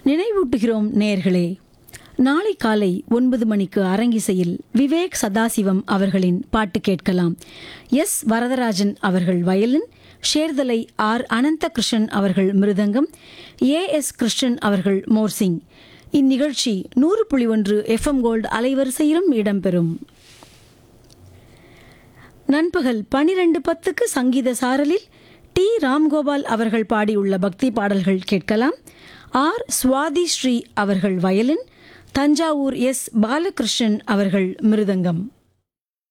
நினைவூட்டுகிறோம் நேர்களே நாளை காலை ஒன்பது மணிக்கு அரங்கிசையில் விவேக் சதாசிவம் அவர்களின் பாட்டு கேட்கலாம் எஸ் வரதராஜன் அவர்கள் வயலின் ஷேர்தலை ஆர் அனந்தகிருஷ்ணன் அவர்கள் மிருதங்கம் ஏ எஸ் கிருஷ்ணன் அவர்கள் மோர்சிங் இந்நிகழ்ச்சி நூறு புள்ளி ஒன்று எஃப்எம் கோல்டு அலைவரிசையிலும் இடம்பெறும் நண்பகல் பனிரெண்டு பத்துக்கு சங்கீத சாரலில் டி ராம்கோபால் அவர்கள் பாடியுள்ள பக்தி பாடல்கள் கேட்கலாம் ஆர் சுவாதி ஸ்ரீ அவர்கள் வயலின் தஞ்சாவூர் எஸ் பாலகிருஷ்ணன் அவர்கள் மிருதங்கம்